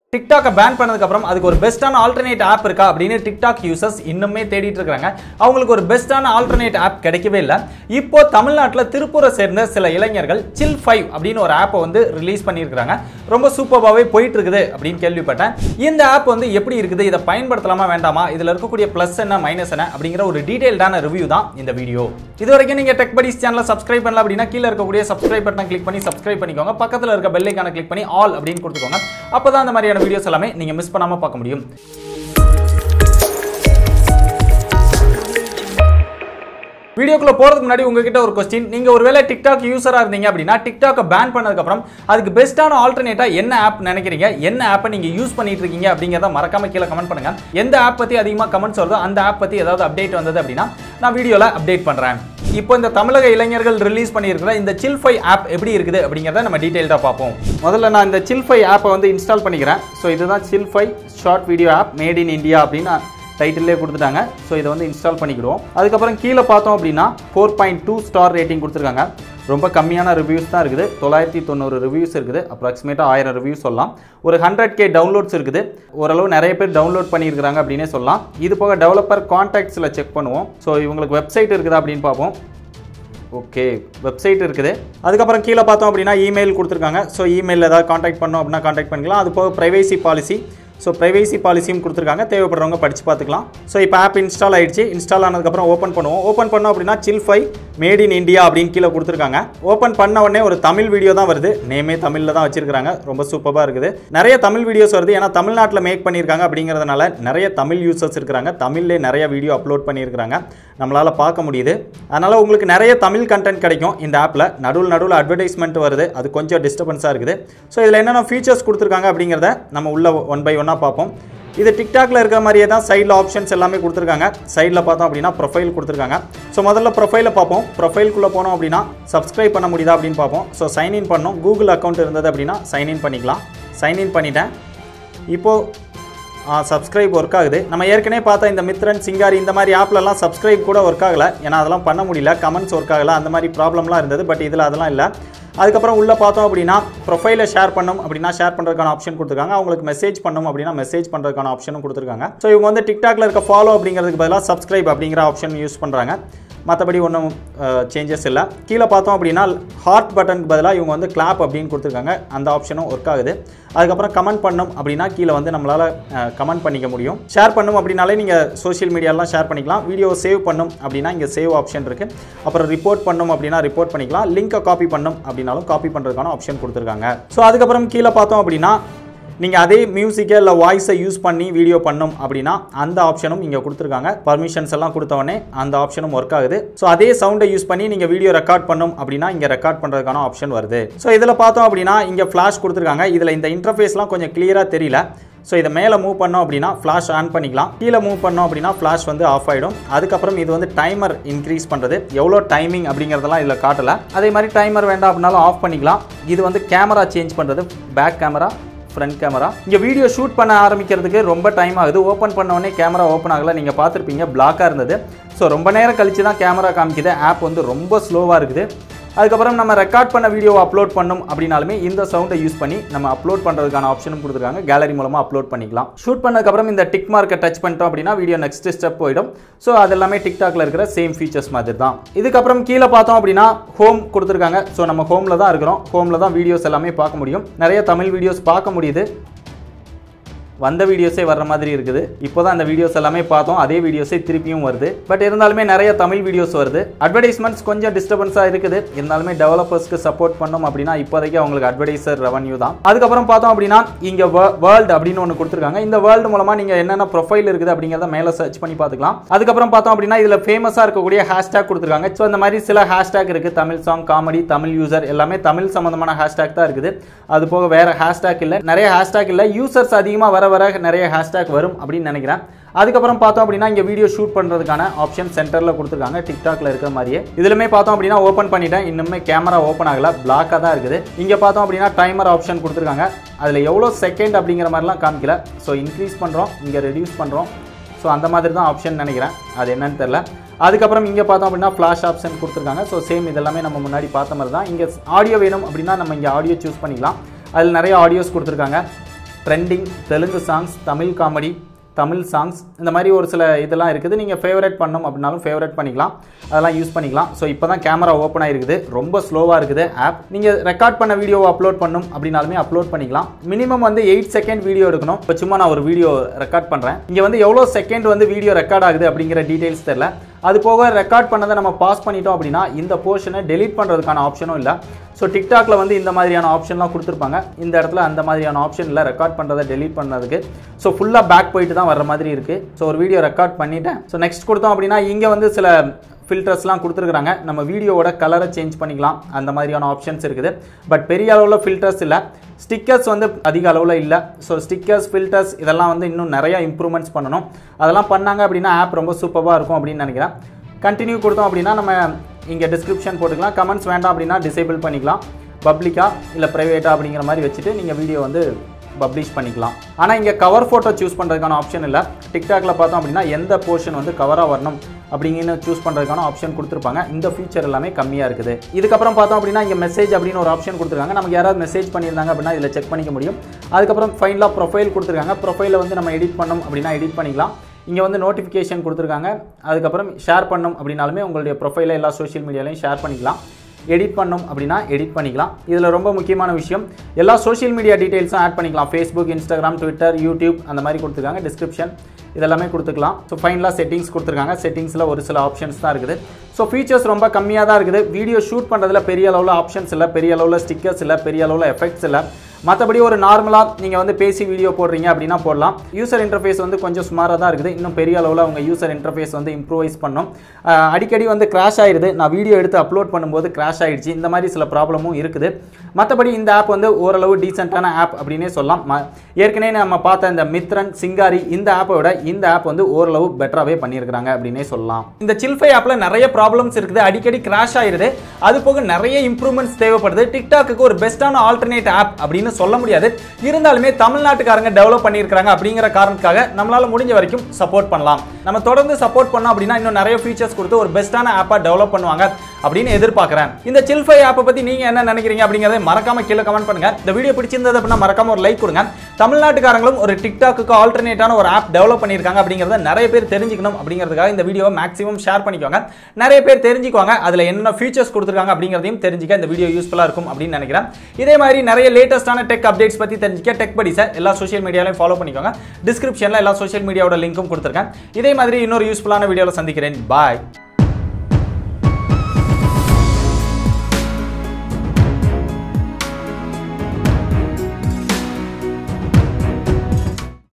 டிக்டாக்கை pan பண்ணதுக்கு அப்புறம் அதுக்கு ஒரு பெஸ்ட்டான ஆல்டர்னேட் ஆப் இருக்கா அப்படின்னு டிக்டாக் யூசர்ஸ் இன்னுமே தேடிட்டு இருக்காங்க அவங்களுக்கு ஒரு பெஸ்ட்டான ஆல்டர்னேட் ஆப் கிடைக்கவே இல்லை இப்போ தமிழ்நாட்டில் திருப்பூரை சேர்ந்த சில இளைஞர்கள் சில் ஃபைவ் அப்படின்னு ஒரு ஆப்பை வந்து ரிலீஸ் பண்ணியிருக்காங்க ரொம்ப சூப்பராகவே போயிட்டு இருக்குது அப்படின்னு கேள்விப்பட்டேன் இந்த ஆப் வந்து எப்படி இருக்குது இதை பயன்படுத்தலாமா வேண்டாமா இதில் இருக்கக்கூடிய ப்ளஸ் என்ன மைனஸ் என்ன அப்படிங்கிற ஒரு டீடைல்டான ரிவ்யூ தான் இந்த வீடியோ இது வரைக்கும் நீங்கள் டெக் படிஸ் சேனலை சப்ஸ்கிரைப் பண்ணல அப்படின்னா கீழே இருக்கக்கூடிய சப்ஸ்கிரைப் பட்டனை கிளிக் பண்ணி சப்ஸ்கிரைப் பண்ணிக்கோங்க பக்கத்தில் இருக்க பெல் ஐக்கான கிளிக் பண்ணி ஆல் அப்படின்னு கொடுத்துக்கோங்க அப்போ தான் அந்த மாதிரியான வீடியோஸ் எல்லாமே நீங்கள் மிஸ் பண்ணாமல் பார்க்க முடியும் வீடியோக்குள்ள போறதுக்கு முன்னாடி உங்ககிட்ட ஒரு கொஸ்டின் நீங்க ஒருவேளை டிக்டாக் யூசரா இருந்தீங்க அப்படின்னா டிக்டாக்கை பேன் பண்ணதுக்கு அப்புறம் அதுக்கு பெஸ்ட்டான ஆல்டர்னேட்டா என்ன ஆப் நினைக்கிறீங்க என்ன ஆப்பை நீங்க யூஸ் பண்ணிட்டு இருக்கீங்க அப்படிங்கறத மறக்காம கீழே கமெண்ட் பண்ணுங்க எந்த ஆப் பத்தி அதிகமா கமெண்ட்ஸ் வருதோ அந்த ஆப் பத்தி ஏதாவது அப்டேட் வந்தது அப்படின்னா நான் வீடியோல அப்டேட் பண்றேன் இப்போ இந்த தமிழக இளைஞர்கள் ரிலீஸ் பண்ணியிருக்கிற இந்த சில் ஃபை ஆப் எப்படி இருக்குது அப்படிங்கிறத நம்ம டீட்டெயில்டாக பார்ப்போம் முதல்ல நான் இந்த சில் ஃபை ஆப்பை வந்து இன்ஸ்டால் பண்ணிக்கிறேன் ஸோ இதுதான் Chilfy short video app made in India அப்படின்னு டைட்டிலே கொடுத்துட்டாங்க ஸோ இதை வந்து இன்ஸ்டால் பண்ணிக்கிடுவோம் அதுக்கப்புறம் கீழே பார்த்தோம் அப்படின்னா four point two star rating கொடுத்துருக்காங்க ரொம்ப கம்மியான ரிவ்யூஸ் தான் இருக்குது தொள்ளாயிரத்தி தொண்ணூறு ரிவ்யூஸ் இருக்குது அப்ராக்சிமேட்டாக ஆயிரம் ரிவ்யூஸ் சொல்லலாம் ஒரு ஹண்ட்ரட் கே டவுன்லோட்ஸ் இருக்குது ஓரளவு நிறைய பேர் டவுன்லோட் பண்ணியிருக்கிறாங்க அப்படின்னே சொல்லலாம் இது போக டெவலப்பர் கான்டாக்ட்ஸில் செக் பண்ணுவோம் ஸோ இவங்களுக்கு வெப்சைட் இருக்குதா அப்படின்னு பார்ப்போம் ஓகே வெப்சைட் இருக்குது அதுக்கப்புறம் கீழே பார்த்தோம் அப்படின்னா இமெயில் கொடுத்துருக்காங்க ஸோ இமெயில் ஏதாவது காண்டாக்ட் பண்ணோம் அப்படின்னா காண்டாக்ட் பண்ணிக்கலாம் அது போக ப்ரைவேசி பாலிசி ஸோ ப்ரைவேசி பாலிசியும் கொடுத்துருக்காங்க தேவைப்படுறவங்க படித்து பார்த்துக்கலாம் ஸோ இப்போ ஆப் இன்ஸ்டால் ஆயிடுச்சு இன்ஸ்டால் ஆனதுக்கப்புறம் ஓப்பன் பண்ணுவோம் ஓப்பன் பண்ணோம் அப்படின்னா Chilfy made in India அப்படின்னு கீழே கொடுத்துருக்காங்க ஓப்பன் பண்ண உடனே ஒரு தமிழ் வீடியோ தான் வருது நேமே தமிழில் தான் வச்சிருக்காங்க ரொம்ப சூப்பராக இருக்குது நிறைய தமிழ் வீடியோஸ் வருது ஏன்னா தமிழ்நாட்டில் மேக் பண்ணியிருக்காங்க அப்படிங்கிறதுனால நிறைய தமிழ் யூசர்ஸ் இருக்கிறாங்க தமிழ்லேயே நிறைய வீடியோ அப்லோட் பண்ணியிருக்கிறாங்க நம்மளால் பார்க்க முடியுது அதனால் உங்களுக்கு நிறைய தமிழ் கண்டென்ட் கிடைக்கும் இந்த ஆப்பில் நடுவில் நடுவில் அட்வர்டைஸ்மெண்ட் வருது அது கொஞ்சம் டிஸ்டர்பன்ஸாக இருக்குது ஸோ இதில் என்னென்ன ஃபீச்சர்ஸ் கொடுத்துருக்காங்க அப்படிங்கிறத நம்ம உள்ள ஒன் பை ஒன்னாக பார்ப்போம் இது டிக்டாக்ல இருக்கிற மாதிரியே தான் சைடில் ஆப்ஷன்ஸ் எல்லாமே கொடுத்துருக்காங்க சைடில் பார்த்தோம் அப்படின்னா ப்ரொஃபைல் கொடுத்துருக்காங்க ஸோ முதல்ல ப்ரொஃபைலை பார்ப்போம் ப்ரொஃபைல்குள்ளே போனோம் அப்படின்னா சப்ஸ்கிரைப் பண்ண முடியுதா அப்படின்னு பார்ப்போம் ஸோ சைன்இன் பண்ணோம் கூகுள் அக்கௌண்ட் இருந்தது அப்படின்னா சைன்இன் பண்ணிக்கலாம் சைன்இன் பண்ணிட்டேன் இப்போது சப்ஸ்கிரைப் ஒர்க் ஆகுது நம்ம ஏற்கனவே பார்த்தா இந்த மித்ரன் சிங்காரி இந்த மாதிரி ஆப்லலாம் சப்ஸ்கிரைப் கூட ஒர்க் ஆகலை ஏன்னா அதெல்லாம் பண்ண முடியல கமெண்ட்ஸ் ஒர்க் ஆகலை அந்த மாதிரி ப்ராப்ளம்லாம் இருந்தது பட் இதில் அதெல்லாம் இல்லை அதுக்கப்புறம் உள்ளே பார்த்தோம் அப்படின்னா ப்ரொஃபைலை ஷேர் பண்ணணும் அப்படின்னா ஷேர் பண்ணுறதுக்கான ஆப்ஷன் கொடுத்துருக்காங்க அவங்களுக்கு மெசேஜ் பண்ணணும் அப்படின்னா மெசேஜ் பண்ணுறதுக்கான ஆப்ஷனும் கொடுத்துருக்காங்க ஸோ இவங்க வந்து டிக்டாக்ல இருக்க ஃபாலோ அப்படிங்கிறதுக்கு பதிலாக சப்ஸ்கிரைப் அப்படிங்கிற ஆப்ஷன் யூஸ் பண்ணுறாங்க மற்றபடி ஒன்றும் சேஞ்சஸ் இல்லை கீழே பார்த்தோம் அப்படின்னா ஹார்ட் பட்டனுக்கு பதிலாக இவங்க வந்து கிளாப் அப்படின்னு கொடுத்துருக்காங்க அந்த ஆப்ஷனும் ஒர்க் ஆகுது அதுக்கப்புறம் கமெண்ட் பண்ணணும் அப்படின்னா கீழே வந்து நம்மளால் கமெண்ட் பண்ணிக்க முடியும் ஷேர் பண்ணும் அப்படின்னாலே நீங்கள் சோஷியல் மீடியாலாம் ஷேர் பண்ணிக்கலாம் வீடியோ சேவ் பண்ணும் அப்படின்னா இங்கே சேவ் ஆப்ஷன் இருக்குது அப்புறம் ரிப்போர்ட் பண்ணும் அப்படின்னா ரிப்போர்ட் பண்ணிக்கலாம் லிங்கை காப்பி பண்ணும் அப்படின்னாலும் காப்பி பண்ணுறதுக்கான ஆப்ஷன் கொடுத்துருக்காங்க ஸோ அதுக்கப்புறம் கீழே பார்த்தோம் அப்படின்னா நீங்கள் அதே மியூசிக்கை இல்லை வாய்ஸை யூஸ் பண்ணி வீடியோ பண்ணும் அப்படின்னா அந்த ஆப்ஷனும் இங்கே கொடுத்துருக்காங்க பர்மிஷன்ஸ் எல்லாம் கொடுத்தவொடனே அந்த ஆப்ஷனும் ஒர்க் ஆகுது ஸோ அதே சவுண்டை யூஸ் பண்ணி நீங்கள் வீடியோ ரெக்கார்ட் பண்ணும் அப்படின்னா இங்கே ரெக்கார்ட் பண்ணுறதுக்கான ஆப்ஷன் வருது ஸோ இதில் பார்த்தோம் அப்படின்னா இங்கே ஃப்ளாஷ் கொடுத்துருக்காங்க இதில் இந்த இன்டர்ஃபேஸ்லாம் கொஞ்சம் கிளியராக தெரியல ஸோ இதை மேலே மூவ் பண்ணோம் அப்படின்னா ஃப்ளாஷ் ஆன் பண்ணிக்கலாம் கீழே மூவ் பண்ணோம் அப்படின்னா ஃப்ளாஷ் வந்து ஆஃப் ஆகிடும் அதுக்கப்புறம் இது வந்து டைமர் இன்க்ரீஸ் பண்ணுறது எவ்வளோ டைமிங் அப்படிங்கிறதெல்லாம் இதில் காட்டலை அதே மாதிரி டைமர் வேண்டாம் அப்படின்னாலும் ஆஃப் பண்ணிக்கலாம் இது வந்து கேமரா சேஞ்ச் பண்ணுறது பேக் கேமரா ஃப்ரண்ட் கேமரா இங்கே வீடியோ ஷூட் பண்ண ஆரம்பிக்கிறதுக்கு ரொம்ப டைம் ஆகுது ஓப்பன் பண்ண உடனே கேமரா ஓப்பன் ஆகல நீங்கள் பார்த்துருப்பீங்க பிளாக்காக இருந்தது ஸோ ரொம்ப நேரம் கழிச்சு தான் கேமரா காமிக்குது ஆப் வந்து ரொம்ப ஸ்லோவாக இருக்குது அதுக்கப்புறம் நம்ம ரெக்கார்ட் பண்ண வீடியோவை அப்லோட் பண்ணும் அப்படின்னாலுமே இந்த சவுண்டை யூஸ் பண்ணி நம்ம அப்லோட் பண்ணுறதுக்கான ஆப்ஷனும் கொடுத்துருக்காங்க கேலரி மூலமாக அப்லோட் பண்ணிக்கலாம் ஷூட் பண்ணதுக்கப்புறம் இந்த டிக் மார்க்கை டச் பண்ணிட்டோம் அப்படின்னா வீடியோ நெக்ஸ்ட் ஸ்டெப் போயிடும் ஸோ அது எல்லாமே டிக்டாக்ல இருக்கிற சேம் ஃபீச்சர்ஸ் மாதிரி தான் இதுக்கப்புறம் கீழே பார்த்தோம் அப்படின்னா ஹோம் கொடுத்துருக்காங்க ஸோ நம்ம ஹோமில் தான் இருக்கிறோம் ஹோமில் தான் வீடியோஸ் எல்லாமே பார்க்க முடியும் நிறைய தமிழ் வீடியோஸ் பார்க்க முடியுது வந்த வீடியோஸே வர்ற மாதிரி இருக்குது இப்போ தான் அந்த வீடியோஸ் எல்லாமே பார்த்தோம் அதே வீடியோஸே திருப்பியும் வருது பட் இருந்தாலுமே நிறைய தமிழ் வீடியோஸ் வருது அட்வர்டைஸ்மெண்ட்ஸ் கொஞ்சம் டிஸ்டர்பன்ஸாக இருக்குது இருந்தாலுமே டெவலப்பர்ஸ்க்கு சப்போர்ட் பண்ணோம் அப்படின்னா இப்போதைக்கு அவங்களுக்கு அட்வர்டைசர் ரெவன்யூ தான் அதுக்கப்புறம் பார்த்தோம் அப்படின்னா இங்கே வேர்ல்டு அப்படின்னு ஒன்று கொடுத்துருக்காங்க இந்த வேர்ல்டு மூலமாக நீங்கள் என்னென்ன ப்ரொஃபைல் இருக்குது அப்படிங்கிறத மேலே சர்ச் பண்ணி பார்த்துக்கலாம் அதுக்கப்புறம் பார்த்தோம் அப்படின்னா இதில் ஃபேமஸாக இருக்கக்கூடிய ஹேஷ்டேக் கொடுத்துருக்காங்க ஸோ இந்த மாதிரி சில ஹேஷ்டேக் இருக்குது Tamil song comedy Tamil user எல்லாமே தமிழ் சம்மந்தமான ஹேஷ்டேக் தான் இருக்குது அது போக வேற ஹேஷ்டேக் இல்லை நிறைய ஹேஷ்டேக் இல்லை யூசர்ஸ் அதிகமாக வர வர நிறைய ஹேஷ்டேக் வரும் அப்படின்னு நினைக்கிறேன் அதுக்கப்புறம் பார்த்தோம் அப்படின்னா இங்கே வீடியோ ஷூட் பண்ணுறதுக்கான ஆப்ஷன் சென்டரில் கொடுத்துருக்காங்க டிக்டாக்ல இருக்கிற மாதிரியே இதுலுமே பார்த்தோம் அப்படின்னா ஓப்பன் பண்ணிட்டேன் இன்னுமே கேமரா ஓப்பன் ஆகல பிளாக்காக தான் இருக்குது இங்கே பார்த்தோம் அப்படின்னா டைமர் ஆப்ஷன் கொடுத்துருக்காங்க அதில் எவ்வளோ செகண்ட் அப்படிங்கிற மாதிரிலாம் காமிக்கல ஸோ இன்க்ரீஸ் பண்ணுறோம் இங்கே ரெடியூஸ் பண்ணுறோம் ஸோ அந்த மாதிரி தான் ஆப்ஷன் நினைக்கிறேன் அது என்னன்னு தெரில அதுக்கப்புறம் இங்கே பார்த்தோம் அப்படின்னா ஃப்ளாஷ் ஆப்ஷன் கொடுத்துருக்காங்க ஸோ சேம் இதெல்லாமே நம்ம முன்னாடி பார்த்த மாதிரி தான் இங்கே ஆடியோ வேணும் அப்படின்னா நம்ம இங்கே ஆடியோ சூஸ் பண்ணிக்கலாம் அதில் நிறைய ஆடியோஸ் கொடுத்துருக்காங்க trending Telugu songs Tamil comedy Tamil songs இந்த மாதிரி ஒரு சில இதெல்லாம் இருக்குது நீங்கள் ஃபேவரட் பண்ணணும் அப்படின்னாலும் ஃபேவரட் பண்ணிக்கலாம் அதெல்லாம் யூஸ் பண்ணிக்கலாம் ஸோ இப்போ தான் கேமரா ஓப்பன் ஆகிருக்குது ரொம்ப ஸ்லோவாக இருக்குது ஆப் நீங்கள் ரெக்கார்ட் பண்ண வீடியோவை அப்லோட் பண்ணணும் அப்படின்னாலுமே அப்லோட் பண்ணிக்கலாம் மினிமம் வந்து எயிட் செகண்ட் வீடியோ எடுக்கணும் இப்போ சும்மா நான் ஒரு வீடியோ ரெக்கார்ட் பண்ணுறேன் இங்கே வந்து எவ்வளோ செகண்ட் வந்து வீடியோ ரெக்கார்ட் ஆகுது அப்படிங்கிற டீட்டெயில்ஸ் தெரில அது போக ரெக்கார்ட் பண்ணதை நம்ம பாஸ் பண்ணிட்டோம் அப்படின்னா இந்த போர்ஷனை டெலீட் பண்ணுறதுக்கான ஆப்ஷனும் இல்லை ஸோ டிக்டாக்ல வந்து இந்த மாதிரியான ஆப்ஷன்லாம் கொடுத்துருப்பாங்க இந்த இடத்துல அந்த மாதிரியான ஆப்ஷன் இல்லை ரெக்கார்ட் பண்ணுறதை டெலீட் பண்ணதுக்கு ஸோ ஃபுல்லாக பேக் போயிட்டு தான் வர மாதிரி இருக்குது ஸோ ஒரு வீடியோ ரெக்கார்ட் பண்ணிட்டேன் ஸோ நெக்ஸ்ட் கொடுத்தோம் அப்படின்னா இங்கே வந்து சில ஃபில்டர்ஸ்லாம் கொடுத்துருக்குறாங்க நம்ம வீடியோவோட கலரை சேஞ்ச் பண்ணிக்கலாம் அந்த மாதிரியான ஆப்ஷன்ஸ் இருக்குது பட் பெரிய அளவில் ஃபில்டர்ஸ் இல்லை ஸ்டிக்கர்ஸ் வந்து அதிக அளவில் இல்லை ஸோ ஸ்டிக்கர்ஸ் ஃபில்டர்ஸ் இதெல்லாம் வந்து இன்னும் நிறைய இம்ப்ரூவ்மெண்ட்ஸ் பண்ணணும் அதெல்லாம் பண்ணாங்க அப்படின்னா ஆப் ரொம்ப சூப்பராக இருக்கும் அப்படின்னு நினைக்கிறேன் கண்டினியூ கொடுத்தோம் அப்படின்னா நம்ம இங்கே டிஸ்கிரிப்ஷன் போட்டுக்கலாம் கமெண்ட்ஸ் வேண்டாம் அப்படின்னா டிசேபிள் பண்ணிக்கலாம் பப்ளிக்காக இல்லை ப்ரைவேட்டாக அப்படிங்கிற மாதிரி வச்சுட்டு நீங்கள் வீடியோ வந்து பப்ளிஷ் பண்ணிக்கலாம் ஆனால் இங்கே கவர் ஃபோட்டோ சூஸ் பண்ணுறதுக்கான ஆப்ஷன் இல்லை டிக்டாக்ல பார்த்தோம் அப்படின்னா எந்த போர்ஷன் வந்து கவராக வரணும் அப்படிங்கன்னு சூஸ் பண்ணுறதுக்கான ஆப்ஷன் கொடுத்துருப்பாங்க இந்த ஃபீச்சர் எல்லாமே கம்மியாக இருக்குது இதுக்கப்புறம் பார்த்தோம் அப்படின்னா இங்கே மெசேஜ் அப்படின்னு ஒரு ஆப்ஷன் கொடுத்துருக்காங்க நமக்கு யாராவது மெசேஜ் பண்ணியிருந்தாங்க அப்படின்னா இதில் செக் பண்ணிக்க முடியும் அதுக்கப்புறம் ஃபைனலாக ப்ரொஃபைல் கொடுத்துருக்காங்க ப்ரொஃபைலை வந்து நம்ம எடிட் பண்ணோம் அப்படின்னா எடிட் பண்ணிக்கலாம் இங்கே வந்து நோட்டிஃபிகேஷன் கொடுத்துருக்காங்க அதுக்கப்புறம் ஷேர் பண்ணணும் அப்படின்னாலுமே உங்களுடைய ப்ரொஃபைலை எல்லா சோஷியல் மீடியாலையும் ஷேர் பண்ணிக்கலாம் எடிட் பண்ணணும் அப்படின்னா எடிட் பண்ணிக்கலாம் இதில் ரொம்ப முக்கியமான விஷயம் எல்லா சோஷியல் மீடியா டீட்டெயில்ஸும் ஆட் பண்ணிக்கலாம் ஃபேஸ்புக் இன்ஸ்டாகிராம் ட்விட்டர் யூடியூப் அந்த மாதிரி கொடுத்துருக்காங்க டிஸ்கிரிப்ஷன் இதெல்லாமே கொடுத்துக்கலாம் ஸோ ஃபைனலாக செட்டிங்ஸ் கொடுத்துருக்காங்க செட்டிங்ஸில் ஒரு சில ஆப்ஷன்ஸ் தான் இருக்குது ஸோ ஃபீச்சர்ஸ் ரொம்ப கம்மியாக தான் இருக்குது வீடியோ ஷூட் பண்ணுறதுல பெரிய அளவில் ஆப்ஷன்ஸ் இல்லை பெரிய அளவில் ஸ்டிக்கர்ஸ் இல்லை பெரிய அளவில் எஃபெக்ட்ஸ் இல்லை மற்றபடி ஒரு நார்மலாக நீங்கள் வந்து பேசி வீடியோ போடுறீங்க அப்படின்னா போடலாம் யூசர் இன்டர்ஃபேஸ் வந்து கொஞ்சம் சுமாராக தான் இருக்குது இன்னும் பெரிய அளவில் அவங்க யூசர் இன்டர்ஃபேஸ் வந்து இம்ப்ரூவைஸ் பண்ணும் அஹ் அடிக்கடி வந்து கிராஷ் ஆயிடுது நான் வீடியோ எடுத்து அப்லோட் பண்ணும்போது கிராஷ் ஆயிடுச்சு இந்த மாதிரி சில ப்ராப்ளமும் இருக்குது மற்றபடி இந்த ஆப் வந்து ஓரளவு டீசெண்டான ஆப் அப்படின்னே சொல்லலாம் ம- ஏற்கனவே நம்ம பார்த்த இந்த மித்ரன் சிங்காரி இந்த ஆப்பை விட இந்த ஆப் வந்து ஓரளவு பெட்டராகவே பண்ணியிருக்கிறாங்க அப்படின்னே சொல்லலாம் இந்த சில்ஃபை ஆப்பில் நிறைய ப்ராப்ளம்ஸ் இருக்குது அடிக்கடி கிராஷ் ஆயிருது அது போக நிறைய இம்ப்ரூவ்மெண்ட்ஸ் தேவைப்படுது டிக்டாக்கு ஒரு பெஸ்ட்டான ஆல்டர்னேட் ஆப் அப்படின்னு சொல்ல முடியாது இருந்தாலுமே தமிழ்நாட்டுக்காரங்க டெவலப் பண்ணியிருக்காங்க அப்படிங்கிற காரணத்துக்காக நம்மளால முடிஞ்ச வரைக்கும் சப்போர்ட் பண்ணலாம் நம்ம தொடர்ந்து சப்போர்ட் பண்ணோம் அப்படின்னா இன்னும் நிறைய ஃபீச்சர்ஸ் கொடுத்து ஒரு பெஸ்ட்டான ஆப்பா டெவலப் பண்ணுவாங்க அப்படின்னு எதிர்பார்க்குறேன் இந்த சில்ஃபை ஆப்பை பத்தி நீங்க என்ன நினைக்கிறீங்க அப்படிங்கறதை மறக்காம கீழே கமெண்ட் பண்ணுங்க இந்த வீடியோ பிடிச்சிருந்தது அப்படின்னா மறக்காம ஒரு லைக் கொடுங்க தமிழ்நாட்டுக்காரங்களும் ஒரு டிக்டாக்கு ஆல்டர்னேட்டான ஒரு ஆப் டெவலப் பண்ணியிருக்காங்க அப்படிங்கறத நிறைய பேர் தெரிஞ்சுக்கணும் அப்படிங்கிறதுக்காக இந்த வீடியோ மேக்ஸிமம் ஷேர் பண்ணிக்கோங்க நிறைய பேர் தெரிஞ்சுக்குவாங்க அதுல என்ன ஃபீச்சர்ஸ் கொடுத்துருக்காங்க அப்படிங்கிறதையும் தெரிஞ்சுக்க இந்த வீடியோ யூஸ்ஃபுல்லா இருக்கும் அப்படின்னு நினைக்கிறேன் இதே மாதிரி நிறைய லேட்டஸ்டான டெக் அப்டேட்ஸ் பத்தி தெரிஞ்சுக்க டெக் படி சார் எல்லா சோஷியல் மீடியாலையும் ஃபாலோ பண்ணிக்கோங்க டிஸ்கிரிப்ஷன்ல எல்லா சோஷியல் மீடியாவோட லிங்க்கும் கொடுத்துருக்கேன் இதே மாதிரி இன்னொரு யூஸ்ஃபுல்லான வீடியோவில் சந்திக்கிறேன் பாய்